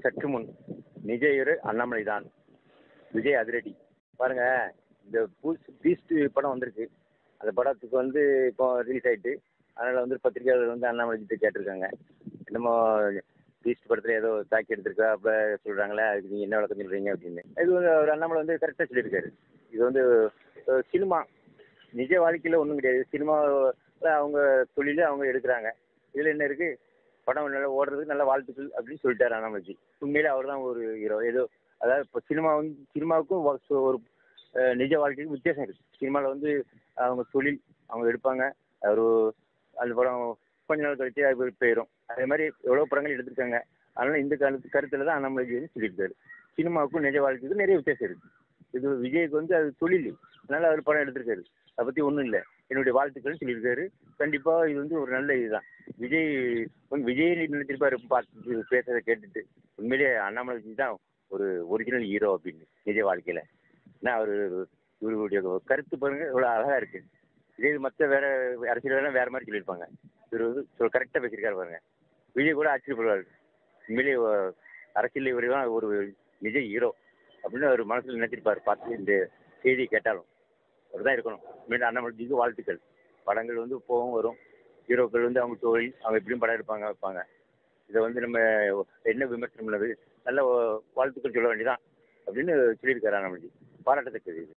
சற்று முன் நிஜ ஹீரோ அண்ணாமலை தான் விஜய் அதிரடி பாருங்க இந்த பீஸ்ட் படம் வந்திருக்கு அந்த படத்துக்கு வந்து இப்போ ரிலீஸ் ஆயிட்டு அதனால வந்து பத்திரிகையாளர் வந்து அண்ணாமலை கிட்ட கேட்டிருக்காங்க என்னமோ பீஸ்ட் படத்தில் ஏதோ தாக்கி எடுத்திருக்கா அப்போ சொல்கிறாங்களே அதுக்கு நீங்கள் என்ன விளக்கம் சொல்கிறீங்க அப்படின்னு இது வந்து அவர் அண்ணாமலை வந்து கரெக்டாக சொல்லியிருக்காரு இது வந்து அஹ், சினிமா நிஜ வாழ்க்கையில் ஒன்றும் கிடையாது சினிமாவில் அவங்க தொழில அவங்க எடுக்கிறாங்க இதில் என்ன இருக்குது படம் நல்லா ஓடுறதுக்கு நல்ல வாழ்த்துக்கள் அப்படின்னு சொல்லிட்டாரு அண்ணாமலைஜி உண்மையிலே அவர் தான் ஒரு ஹீரோ ஏதோ அதாவது இப்போ சினிமா வந்து சினிமாவுக்கும் ஒரு- ஒரு அஹ், நிஜ வாழ்க்கைக்கும் வித்தியாசம் இருக்குது சினிமாவில் வந்து அவங்க தொழில் அவங்க எடுப்பாங்க ஒரு அந்த படம் கொஞ்ச நாள் கழிச்சு அது போயிடும் அதே மாதிரி எவ்வளோ படங்கள் எடுத்திருக்காங்க அதனால இந்த கருத்து கருத்தில் தான் அண்ணாமலை வந்து சொல்லியிருக்காரு சினிமாவுக்கும் நிஜ வாழ்க்கைக்கும் நிறைய வித்தியாசம் இருக்குது இது விஜய்க்கு வந்து அது தொழில் அதனால அவர் படம் எடுத்திருக்காரு அதை பற்றி ஒன்றும் இல்லை என்னுடைய வாழ்த்துக்கள்னு சொல்லியிருக்காரு கண்டிப்பாக இது வந்து ஒரு நல்ல இதுதான் விஜய் வந்து விஜய் நினைச்சிருப்பாரு பார்த்து பேசுறதை கேட்டுட்டு உண்மையிலேயே அண்ணாமலை விஜய் தான் ஒரு ஒரிஜினல் ஹீரோ அப்படின்னு நிஜ வாழ்க்கையில் ஏன்னா அவர் இவருடைய கருத்து பாருங்க இவ்வளோ அழகாக இருக்குது இதே இது மற்ற வேற அரசியலாம் வேற மாதிரி சொல்லியிருப்பாங்க இவர் வந்து கரெக்டாக பேசியிருக்காரு பாருங்க விஜய் கூட ஆச்சரியப்படுவார் உண்மையிலேயே ஒ- அரசியல் இவர் தான் ஒரு நிஜ ஹீரோ அப்படின்னு அவர் மனசில் நினைச்சிருப்பார் பார்த்து இந்த செய்தியை கேட்டாலும் அவர் தான் இருக்கணும் உண்மையிலே அண்ணாமலைஜிக்கு வாழ்த்துக்கள் படங்கள் வந்து போகவும் வரும் ஹீரோக்கள் வந்து அவங்க தொழில் அவங்க எப்படியும் படம் எடுப்பாங்க வைப்பாங்க இதை வந்து நம்ம என்ன விமர்சனம் பண்ணது நல்ல வாழ்த்துக்கள் சொல்ல வேண்டியதான் அப்படின்னு சொல்லியிருக்காரு அண்ணாமலைஜி பாராட்டத்தக்கது இது